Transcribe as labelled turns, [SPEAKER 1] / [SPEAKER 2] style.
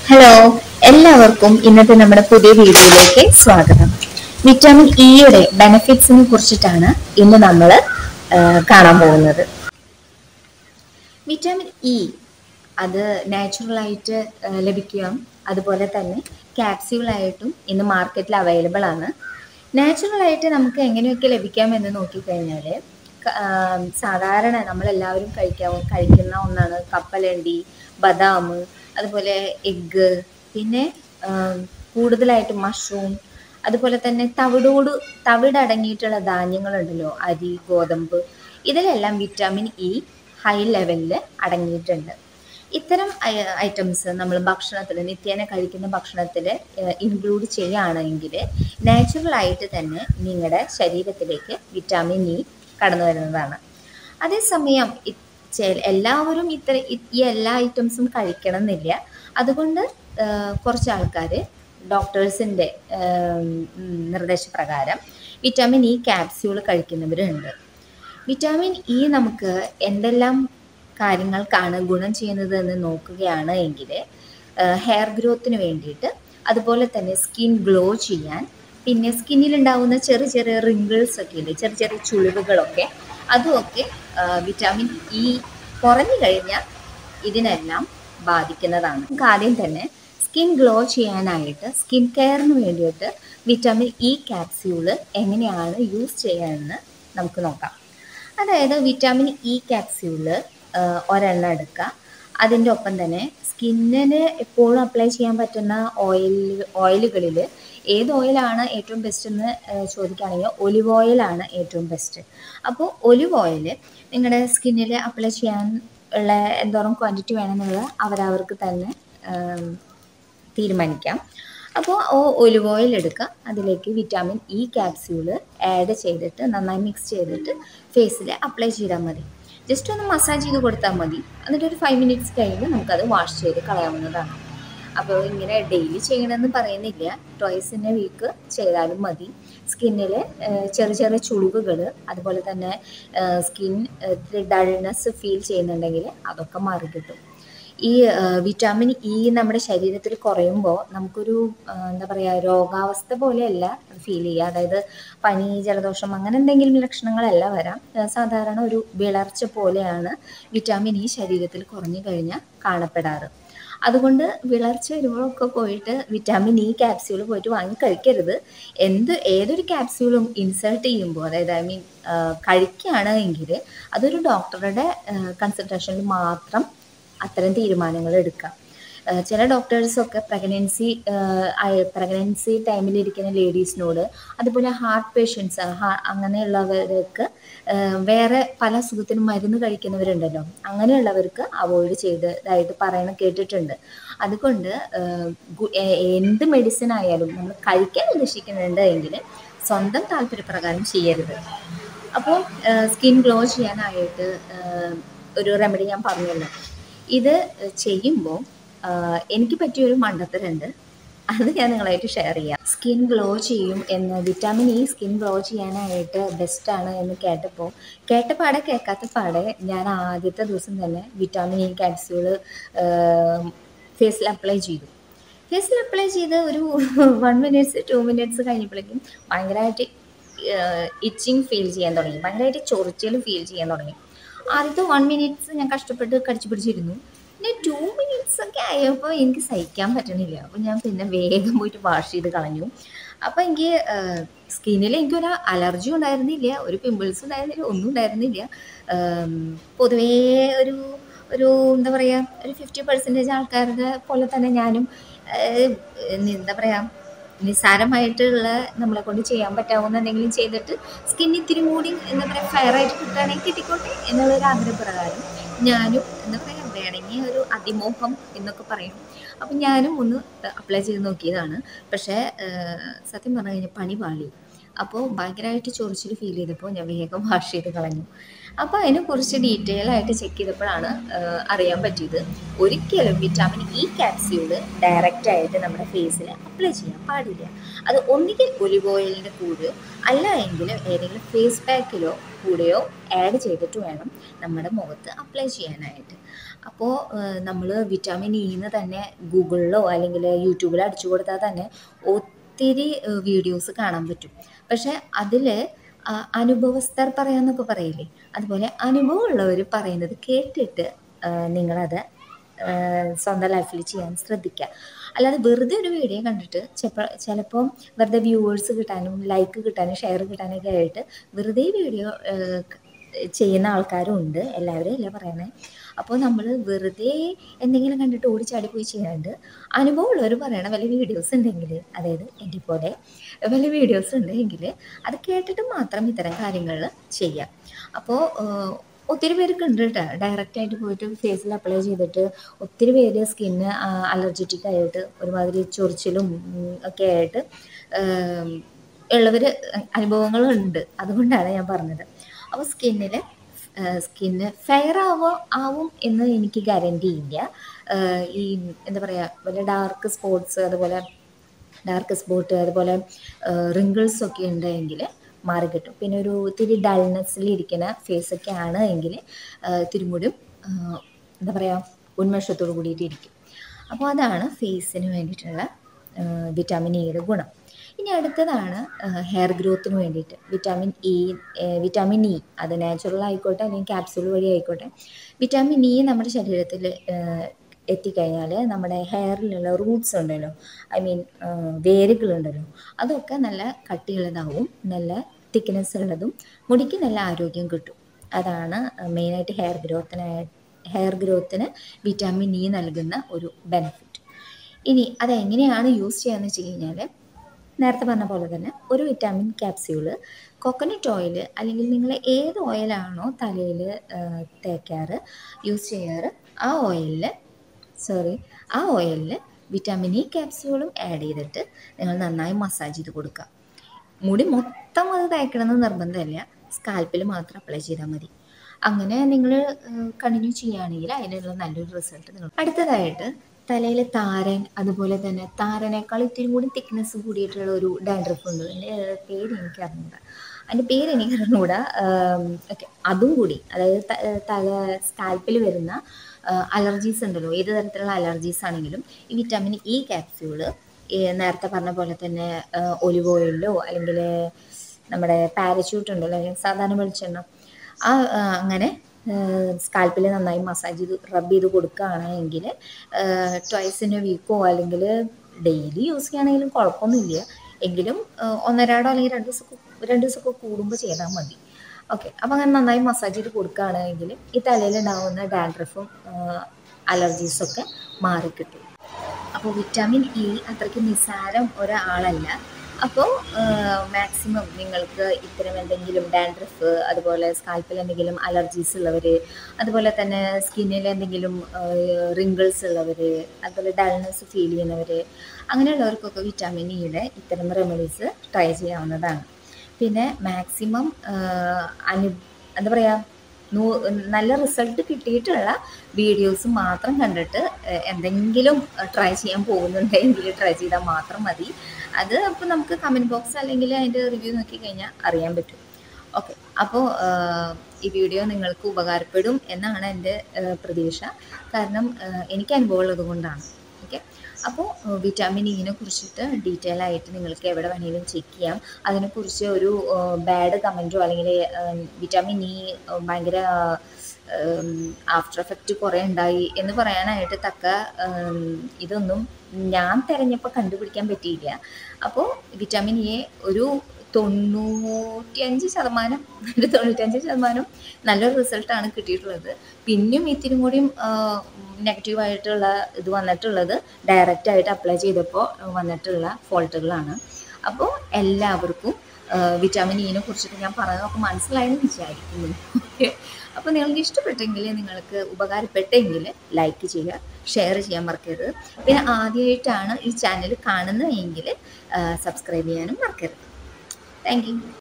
[SPEAKER 1] hello എല്ലാവർക്കും ഇന്നത്തെ നമ്മുടെ പുതിയ വീഡിയോയിലേക്ക് സ്വാഗതം വിറ്റാമിൻ ഇയുടെ ബെനിഫിറ്റ്സിനെ കുറിച്ചിട്ടാണ് ഇന്ന് നമ്മൾ കാണാൻ പോകുന്നത് വിറ്റാമിൻ ഇ അത് നാച്ചുറലായിട്ട് ലഭിക്കാം അതുപോലെ തന്നെ ക്യാപ്സ്യൂളായിട്ടും ഇന്ന് മാർക്കറ്റിൽ അവൈലബിൾ ആണ് നാച്ചുറലായിട്ട് നമുക്ക് എങ്ങനെയൊക്കെ ലഭിക്കാമെന്ന് നോക്കിക്കഴിഞ്ഞാൽ സാധാരണ നമ്മളെല്ലാവരും കഴിക്കാവ കഴിക്കുന്ന ഒന്നാണ് കപ്പലണ്ടി ബദാം അതുപോലെ എഗ്ഗ് പിന്നെ ആം, കൂടുതലായിട്ട് മഷ്റൂം അതുപോലെ തന്നെ തവിടോട് തവിട് അടങ്ങിയിട്ടുള്ള ധാന്യങ്ങളുണ്ടല്ലോ അരി ഗോതമ്പ് ഇതിലെല്ലാം വിറ്റാമിൻ ഇ ഹൈ ലെവലിൽ അടങ്ങിയിട്ടുണ്ട് ഇത്തരം ഐറ്റംസ് നമ്മൾ ഭക്ഷണത്തിൽ നിത്യേന കഴിക്കുന്ന ഭക്ഷണത്തിൽ ഇൻക്ലൂഡ് ചെയ്യുകയാണെങ്കിൽ നാച്ചുറലായിട്ട് തന്നെ നിങ്ങളുടെ ശരീരത്തിലേക്ക് വിറ്റാമിൻ ഇ കടന്നു വരുന്നതാണ് അതേസമയം ഇ- ചെ- എല്ലാവരും ഇത്ര ഇ- ഈ എല്ലാ ഐറ്റംസും കഴിക്കണം എന്നില്ല അതുകൊണ്ട് ആ, കുറച്ച് ആൾക്കാർ ഡോക്ടേഴ്സിൻ്റെ നിർദ്ദേശപ്രകാരം വിറ്റാമിൻ ഇ ക്യാപ്സ്യൂൾ കഴിക്കുന്നവരുണ്ട് വിറ്റാമിൻ ഇ നമുക്ക് എന്തെല്ലാം കാര്യങ്ങൾക്കാണ് ഗുണം ചെയ്യുന്നത് എന്ന് നോക്കുകയാണ് എങ്കിൽ ഹെയർ ഗ്രോത്തിന് വേണ്ടിയിട്ട് അതുപോലെ തന്നെ സ്കിൻ ഗ്ലോ ചെയ്യാൻ പിന്നെ സ്കിന്നിൽ ഉണ്ടാകുന്ന ചെറിയ ചെറിയ റിങ്കിൾസ് ഒക്കെ ഇല്ലേ ചെറിയ ചെറിയ ചുളിവുകളൊക്കെ അതുമൊക്കെ ആ, വിറ്റാമിൻ ഇ കുറഞ്ഞു കഴിഞ്ഞാൽ ഇതിനെല്ലാം ബാധിക്കുന്നതാണ് നമുക്ക് ആദ്യം തന്നെ സ്കിൻ ഗ്ലോ ചെയ്യാനായിട്ട് സ്കിൻ കെയറിന് വേണ്ടിയിട്ട് വിറ്റാമിൻ ഇ ക്യാപ്സ്യൂള് എങ്ങനെയാണ് യൂസ് ചെയ്യാമെന്ന് നമുക്ക് നോക്കാം അതായത് വിറ്റാമിൻ ഇ ക്യാപ്സ്യൂള് ഒരെണ്ണം എടുക്കുക അതിൻ്റെ ഒപ്പം തന്നെ സ്കിന്നിന് എപ്പോഴും അപ്ലൈ ചെയ്യാൻ പറ്റുന്ന ഓയിൽ ഓയിലുകളിൽ ഏത് ഓയിലാണ് ഏറ്റവും ബെസ്റ്റ് എന്ന് ഏഹ്, ചോദിക്കുകയാണെങ്കിൽ ഒലിവ് ഓയിലാണ് ഏറ്റവും ബെസ്റ്റ് അപ്പോൾ ഒലിവ് ഓയിൽ നിങ്ങളുടെ സ്കിന്നിൽ അപ്ലൈ ചെയ്യാൻ ഉള്ള എന്തോരം ക്വാണ്ടിറ്റി വേണമെന്നുള്ളത് അവരവർക്ക് തന്നെ ഏം, തീരുമാനിക്കാം അപ്പോൾ ഒലിവ് ഓയിൽ എടുക്കുക അതിലേക്ക് വിറ്റാമിൻ ഇ ക്യാപ്സ്യൂള് ആഡ് ചെയ്തിട്ട് നന്നായി മിക്സ് ചെയ്തിട്ട് ഫേസിൽ അപ്ലൈ ചെയ്താൽ മതി ജസ്റ്റ് ഒന്ന് മസാജ് ചെയ്ത് കൊടുത്താൽ മതി എന്നിട്ട് ഒരു ഫൈവ് മിനിറ്റ്സ് കഴിയുമ്പോൾ നമുക്കത് വാഷ് ചെയ്ത് കളയാവുന്നതാണ് അപ്പോൾ ഇങ്ങനെ ഡെയിലി ചെയ്യണമെന്ന് പറയുന്നില്ല ട്വൈസ് ഇൻ എ വീക്ക് ചെയ്താലും മതി സ്കിന്നിൽ ചെറിയ ചെറിയ ചുളിവുകൾ അതുപോലെ തന്നെ സ്കിൻ ഡൾനെസ് ഫീൽ ചെയ്യുന്നുണ്ടെങ്കിൽ അതൊക്കെ മാറി കിട്ടും ഈ വിറ്റാമിൻ ഇ നമ്മുടെ ശരീരത്തിൽ കുറയുമ്പോൾ നമുക്കൊരു ആ, എന്താ പറയുക രോഗാവസ്ഥ പോലെയല്ല ഫീൽ ചെയ്യുക അതായത് പനി ജലദോഷം അങ്ങനെ എന്തെങ്കിലും ലക്ഷണങ്ങളല്ല വരാം ആ, സാധാരണ ഒരു വിളർച്ച പോലെയാണ് വിറ്റാമിൻ ഇ ശരീരത്തിൽ കുറഞ്ഞു കഴിഞ്ഞാൽ കാണപ്പെടാറ് അതുകൊണ്ട് വിളർച്ച വരുമ്പോഴൊക്കെ പോയിട്ട് വിറ്റാമിൻ ഇ ക്യാപ്സ്യൂൾ പോയിട്ട് വാങ്ങി കഴിക്കരുത് എന്ത് ഏതൊരു ക്യാപ്സ്യൂളും ഇൻസേർട്ട് ചെയ്യുമ്പോൾ അതായത് ഐ മീൻ കഴിക്കുകയാണ് എങ്കിൽ അതൊരു ഡോക്ടറുടെ കൺസൾട്ടേഷനിൽ മാത്രം അത്തരം തീരുമാനങ്ങൾ എടുക്കാം ഏഹ് ചില ഡോക്ടേഴ്സൊക്കെ പ്രഗ്നൻസി പ്രഗ്നൻസി ടൈമിലിരിക്കുന്ന ലേഡീസിനോട് അതുപോലെ ഹാർട്ട് പേഷ്യൻസ് അങ്ങനെയുള്ളവർക്ക് ഏഹ് വേറെ പല അസുഖത്തിനും മരുന്ന് കഴിക്കുന്നവരുണ്ടല്ലോ അങ്ങനെയുള്ളവർക്ക് അവോയ്ഡ് ചെയ്തതായിട്ട് പറയണ കേട്ടിട്ടുണ്ട് അതുകൊണ്ട് ഏഹ് ഗു- എ- എന്ത് മെഡിസിൻ ആയാലും നമ്മൾ കഴിക്കാൻ ഉദ്ദേശിക്കുന്നുണ്ട് എങ്കിൽ സ്വന്തം താല്പര്യപ്രകാരം ചെയ്യരുത് അപ്പോൾ സ്കിൻ ഗ്ലോ ചെയ്യാനായിട്ട് ഏഹ് ഒരു റെമഡി ഞാൻ പറഞ്ഞല്ലോ ഇത് ചെയ്യുമ്പോൾ എനിക്ക് പറ്റിയൊരു മണ്ടത്തരുണ്ട് അത് ഞാൻ നിങ്ങളായിട്ട് ഷെയർ ചെയ്യാം സ്കിൻ ഗ്ലോ ചെയ്യും എന്ന് വിറ്റാമിൻ ഇ സ്കിൻ ഗ്ലോ ചെയ്യാനായിട്ട് ബെസ്റ്റാണ് എന്ന് കേട്ടപ്പോൾ കേട്ട പാടെ കേൾക്കാത്ത പാടെ ഞാൻ ആദ്യത്തെ ദിവസം തന്നെ വിറ്റാമിൻ ഇ ക്യാപ്സ്യൂള് ഫേസിൽ അപ്ലൈ ചെയ്തു ഫേസിൽ അപ്ലൈ ചെയ്ത് ഒരു വൺ മിനിറ്റ്സ് ടു മിനിറ്റ്സ് കഴിഞ്ഞപ്പോഴേക്കും ഭയങ്കരമായിട്ട് ഇച്ചിങ് ഫീൽ ചെയ്യാൻ തുടങ്ങി ഭയങ്കരമായിട്ട് ചൊറിച്ചൽ ഫീൽ ചെയ്യാൻ തുടങ്ങി ആദ്യത്തെ വൺ മിനിറ്റ്സ് ഞാൻ കഷ്ടപ്പെട്ട് കടിച്ചു പിടിച്ചിരുന്നു പിന്നെ ടു മിനിറ്റ്സ് ഒക്കെ ആയപ്പോൾ എനിക്ക് സഹിക്കാൻ പറ്റണില്ല അപ്പോൾ ഞാൻ പിന്നെ വേഗം പോയിട്ട് വാഷ് ചെയ്ത് കളഞ്ഞു അപ്പോൾ എനിക്ക് സ്കിന്നിൽ എനിക്കൊരു അലർജി ഉണ്ടായിരുന്നില്ല ഒരു പിമ്പിൾസ് ഉണ്ടായിരുന്നില്ല ഒന്നും ഉണ്ടായിരുന്നില്ല ആം, പൊതുവേ ഒരു ഒരു എന്താ പറയുക ഒരു ഫിഫ്റ്റി പെർസെൻറ്റേജ് ആൾക്കാരുടെ പോലെ തന്നെ ഞാനും ഏഹ്, എന്താ പറയുക നിസ്സാരമായിട്ടുള്ള നമ്മളെ കൊണ്ട് ചെയ്യാൻ പറ്റാവുന്ന എന്തെങ്കിലും ചെയ്തിട്ട് സ്കിൻ ഇത്തിരി കൂടി എന്താ പറയുക ഫെയർ ആയിട്ട് കിട്ടുകയാണെങ്കിൽ കിട്ടിക്കോട്ടെ എന്നുള്ളൊരു ആഗ്രഹപ്രകാരം ഞാനും എന്താ പറയുക വേണമെങ്കിൽ ഒരു അതിമോഹം എന്നൊക്കെ പറയും അപ്പം ഞാനും ഒന്ന് അപ്ലൈ ചെയ്ത് നോക്കിയതാണ് പക്ഷേ ഏഹ്, സത്യം പറഞ്ഞു കഴിഞ്ഞാൽ പണി പാളി അപ്പോൾ ഭയങ്കരമായിട്ട് ചൊറിച്ചിൽ ഫീൽ ചെയ്തപ്പോൾ ഞാൻ വേഗം വാഷ് ചെയ്ത് കളഞ്ഞു അപ്പോൾ അതിനെക്കുറിച്ച് ഡീറ്റെയിൽ ആയിട്ട് ചെക്ക് ചെയ്തപ്പോഴാണ് ആഹ്, അറിയാൻ പറ്റിയത് ഒരിക്കലും വിറ്റാമിൻ ഇ ക്യാപ്സ്യൂള് ഡയറക്റ്റ് ആയിട്ട് നമ്മുടെ ഫേസിൽ അപ്ലൈ ചെയ്യാൻ പാടില്ല അത് ഒന്നുകിൽ ഒലിവ് ഓയിലിൻ്റെ കൂടെയോ അല്ല എങ്കിൽ ഏതെങ്കിലും ഫേസ് പാക്കിലോ കൂടെയോ ആഡ് ചെയ്തിട്ട് വേണം നമ്മുടെ മുഖത്ത് അപ്ലൈ ചെയ്യാനായിട്ട് അപ്പോൾ നമ്മൾ വിറ്റാമിൻ ഇന്ന് തന്നെ ഗൂഗിളിലോ അല്ലെങ്കിൽ യൂട്യൂബിലോ അടിച്ചു കൊടുത്താൽ തന്നെ ഒത്തിരി വീഡിയോസ് കാണാൻ പറ്റും പക്ഷെ അതിൽ അനുഭവസ്ഥർ പറയാന്നൊക്കെ പറയില്ലേ അതുപോലെ അനുഭവമുള്ളവർ പറയുന്നത് കേട്ടിട്ട് ആ, നിങ്ങളത് ആ, സ്വന്തം ലൈഫിൽ ചെയ്യാൻ ശ്രദ്ധിക്കുക അല്ലാതെ വെറുതെ ഒരു വീഡിയോ കണ്ടിട്ട് ചിലപ്പോൾ ചിലപ്പം വെറുതെ വ്യൂവേഴ്സ് കിട്ടാനും ലൈക്ക് കിട്ടാനും ഷെയർ കിട്ടാനൊക്കെ ആയിട്ട് വെറുതെ വീഡിയോ ചെയ്യുന്ന ആൾക്കാരും ഉണ്ട് എല്ലാവരും അല്ല പറയണേ അപ്പോൾ നമ്മൾ വെറുതെ എന്തെങ്കിലും കണ്ടിട്ട് ഓടിച്ചാടി പോയി ചെയ്യാണ്ട് അനുഭവമുള്ളവർ പറയണ വല്ല വീഡിയോസ് ഉണ്ടെങ്കിൽ അതായത് എൻ്റെ പോലെ വല്ല വീഡിയോസ് ഉണ്ടെങ്കിൽ അത് കേട്ടിട്ട് മാത്രം ഇത്തരം കാര്യങ്ങൾ ചെയ്യാം അപ്പോൾ ഒത്തിരി പേർക്ക് ഉണ്ട് കേട്ടോ ഡയറക്റ്റ് ആയിട്ട് പോയിട്ട് ഫേസിൽ അപ്ലൈ ചെയ്തിട്ട് ഒത്തിരി പേര് സ്കിന്ന് അലർജറ്റിക് ആയിട്ട് ഒരുമാതിരി ചൊറിച്ചിലും ഉം, ഒക്കെ ആയിട്ട് ഉള്ളവർ അനുഭവങ്ങളുണ്ട് അതുകൊണ്ടാണ് ഞാൻ പറഞ്ഞത് അപ്പോൾ സ്കിന്നിൽ സ്കിന്ന് ഫെയർ ആവോ ആവും എന്ന് എനിക്ക് ഗ്യാരണ്ടി ഇല്ല ആഹ് ഈ എന്താ പറയുക വല്ല ഡാർക്ക് സ്പോട്ട്സ് അതുപോലെ ഡാർക്ക് സ്പോട്ട് അതുപോലെ റിങ്കിൾസ് ഒക്കെ ഉണ്ടെങ്കിൽ മാറി കിട്ടും പിന്നെ ഒരു ഇത്തിരി ഡൾനെസ്സിൽ ഇരിക്കുന്ന ഫേസ് ഒക്കെ ആണ് എങ്കിൽ ഇത്തിരി കൂടി ആഹ് എന്താ പറയുക ഉന്മേഷത്തോടു കൂടിയിട്ട് ഇരിക്കും അപ്പോൾ അതാണ് ഫേസിന് വേണ്ടിയിട്ടുള്ള വിറ്റാമിൻ ഇയുടെ ഗുണം ഇനി അടുത്തതാണ് ഹെയർ ഗ്രോത്തിന് വേണ്ടിയിട്ട് വിറ്റാമിൻ ഇ വിറ്റാമിൻ ഇ അത് നാച്ചുറൽ ആയിക്കോട്ടെ അല്ലെങ്കിൽ ക്യാപ്സൂൾ വഴി ആയിക്കോട്ടെ വിറ്റാമിൻ ഇ നമ്മുടെ ശരീരത്തിൽ എത്തിക്കഴിഞ്ഞാൽ നമ്മുടെ ഹെയറിലുള്ള റൂട്ട്സ് ഉണ്ടല്ലോ ഐ മീൻ വേരുകളുണ്ടല്ലോ അതൊക്കെ നല്ല കട്ടിയുള്ളതാവും നല്ല തിക്നെസ് ഉള്ളതും മുടിക്ക് നല്ല ആരോഗ്യം കിട്ടും അതാണ് മെയിനായിട്ട് ഹെയർ ഗ്രോത്തിനായി ഹെയർ ഗ്രോത്തിന് വിറ്റാമിൻ ഇ നൽകുന്ന ഒരു ബെനിഫിറ്റ് ഇനി അതെങ്ങനെയാണ് യൂസ് ചെയ്യാന്ന് വെച്ച് കഴിഞ്ഞാൽ നേരത്തെ പറഞ്ഞ പോലെ തന്നെ ഒരു വിറ്റാമിൻ ക്യാപ്സ്യൂള് കോക്കനട്ട് ഓയിൽ അല്ലെങ്കിൽ നിങ്ങൾ ഏത് ഓയിലാണോ തലയിൽ തേക്കാറ് യൂസ് ചെയ്യാറ് ആ ഓയിലിൽ സോറി ആ ഓയിലിൽ വിറ്റാമിൻ ഇ ക്യാപ്സ്യൂളും ആഡ് ചെയ്തിട്ട് നിങ്ങൾ നന്നായി മസാജ് ചെയ്ത് കൊടുക്കുക മുടി മൊത്തം അത് തേക്കണമെന്ന് നിർബന്ധമില്ല സ്കാൽപ്പിൽ മാത്രം അപ്ലൈ ചെയ്താൽ മതി അങ്ങനെ നിങ്ങൾ കണ്ടിന്യൂ ചെയ്യുകയാണെങ്കിൽ അതിനുള്ള നല്ലൊരു റിസൾട്ട് നിങ്ങൾ അടുത്തതായിട്ട് തലയിൽ താരൻ അതുപോലെ തന്നെ താരനേക്കാൾ ഇത്തിരി കൂടി തിക്നെസ് കൂടിയിട്ടുള്ള ഒരു ഡാൻഡ്രഫ് ഉണ്ട് അതിൻ്റെ പേര് എനിക്ക് അറിഞ്ഞൂടാ അതിൻ്റെ പേര് എനിക്ക് അറിഞ്ഞൂടാ ഓക്കെ അതും കൂടി അതായത് ത- തല സ്കാൽപ്പിൽ വരുന്ന അലർജീസ് ഉണ്ടല്ലോ ഏത് തരത്തിലുള്ള അലർജീസ് ആണെങ്കിലും ഈ വിറ്റാമിൻ ഇ ക്യാപ്സ്യൂള് നേരത്തെ പറഞ്ഞ പോലെ തന്നെ ഒലിവ് ഓയിലിലോ അല്ലെങ്കിൽ നമ്മുടെ പാരച്യൂട്ട് ഉണ്ടല്ലോ അല്ലെങ്കിൽ സാധാരണ വെളിച്ചെണ്ണ ആ ആ, അങ്ങനെ സ്കാൽപ്പിൽ നന്നായി മസാജ് ചെയ്ത് റബ്ബ് ചെയ്ത് കൊടുക്കുകയാണെങ്കിൽ ട്വൈസ് ഇൻ എ വീക്കോ അല്ലെങ്കിൽ ഡെയിലി യൂസ് ചെയ്യുകയാണെങ്കിലും കുഴപ്പമൊന്നുമില്ല എങ്കിലും ആ, ഒന്നരാടോ അല്ലെങ്കിൽ രണ്ട് ദിവസമൊക്കെ രണ്ട് ദിവസമൊക്കെ കൂടുമ്പോൾ ചെയ്താൽ മതി ഓക്കെ അപ്പം അങ്ങനെ നന്നായി മസാജ് ചെയ്ത് കൊടുക്കുകയാണെങ്കിൽ ഈ തലയിൽ ഉണ്ടാകുന്ന ഡാൻഡ്രഫും അലർജീസൊക്കെ മാറിക്കിട്ടും അപ്പോൾ വിറ്റാമിൻ ഇ അത്രയ്ക്ക് നിസ്സാരം ഒരാളല്ല അപ്പോൾ മാക്സിമം നിങ്ങൾക്ക് ഇത്തരം എന്തെങ്കിലും ഡാൻഡ്രഫ് അതുപോലെ സ്കാൽപ്പിൽ എന്തെങ്കിലും അലർജീസ് ഉള്ളവർ അതുപോലെ തന്നെ സ്കിന്നിൽ എന്തെങ്കിലും റിങ്കിൾസ് ഉള്ളവർ അതുപോലെ ഡൾനെസ് ഫീൽ ചെയ്യുന്നവർ അങ്ങനെയുള്ളവർക്കൊക്കെ വിറ്റാമിൻ ഇയുടെ ഇത്തരം റെമഡീസ് ട്രൈ ചെയ്യാവുന്നതാണ് പിന്നെ മാക്സിമം അനു എന്താ പറയുക നൂ നല്ല റിസൾട്ട് കിട്ടിയിട്ടുള്ള വീഡിയോസ് മാത്രം കണ്ടിട്ട് ഏഹ്, എന്തെങ്കിലും ട്രൈ ചെയ്യാൻ പോകുന്നുണ്ടെങ്കിൽ ട്രൈ ചെയ്താൽ മാത്രം മതി അത് ഇപ്പോൾ നമുക്ക് കമൻറ്റ് ബോക്സ് അല്ലെങ്കിൽ അതിൻ്റെ റിവ്യൂ നോക്കി കഴിഞ്ഞാൽ അറിയാൻ പറ്റും ഓക്കെ അപ്പോൾ ഈ വീഡിയോ നിങ്ങൾക്ക് ഉപകാരപ്പെടും എന്നാണ് എൻ്റെ ഏഹ്, പ്രതീക്ഷ കാരണം ഏഹ്, എനിക്ക് അനുഭവമുള്ളത് കൊണ്ടാണ് ഓക്കെ അപ്പോൾ വിറ്റാമിൻ ഇനെ കുറിച്ചിട്ട് ഡീറ്റെയിൽ ആയിട്ട് നിങ്ങൾക്ക് എവിടെ വേണമെങ്കിലും ചെക്ക് ചെയ്യാം അതിനെക്കുറിച്ച് ഒരു ബാഡ് കമൻറ്റോ അല്ലെങ്കിൽ വിറ്റാമിൻ ഇ ഭയങ്കര ആഫ്റ്റർ എഫക്റ്റ് കുറേ ഉണ്ടായി എന്ന് പറയാനായിട്ട് തക്ക ഉം, ഇതൊന്നും ഞാൻ തിരഞ്ഞപ്പോൾ കണ്ടുപിടിക്കാൻ പറ്റിയില്ല അപ്പോൾ വിറ്റാമിൻ എ ഒരു തൊണ്ണൂറ്റിയഞ്ച് ശതമാനം ഒരു തൊണ്ണൂറ്റഞ്ച് ശതമാനം നല്ലൊരു റിസൾട്ടാണ് കിട്ടിയിട്ടുള്ളത് പിന്നെയും ഇത്തിരി കൂടിയും നെഗറ്റീവായിട്ടുള്ള ഇത് വന്നിട്ടുള്ളത് ഡയറക്റ്റ് ആയിട്ട് അപ്ലൈ ചെയ്തപ്പോൾ വന്നിട്ടുള്ള ഫോൾട്ടുകളാണ് അപ്പോൾ എല്ലാവർക്കും വിറ്റാമിൻ ഇനെ കുറിച്ചിട്ട് ഞാൻ പറഞ്ഞതൊക്കെ മനസ്സിലായെന്ന് വിചാരിക്കുന്നു ഓക്കെ അപ്പോൾ നിങ്ങൾക്ക് ഇഷ്ടപ്പെട്ടെങ്കിൽ നിങ്ങൾക്ക് ഉപകാരപ്പെട്ടെങ്കിൽ ലൈക്ക് ചെയ്യുക ഷെയർ ചെയ്യാൻ മറക്കരുത് പിന്നെ ആദ്യമായിട്ടാണ് ഈ ചാനൽ കാണുന്നതെങ്കിൽ സബ്സ്ക്രൈബ് ചെയ്യാനും മറക്കരുത് താങ്ക് യു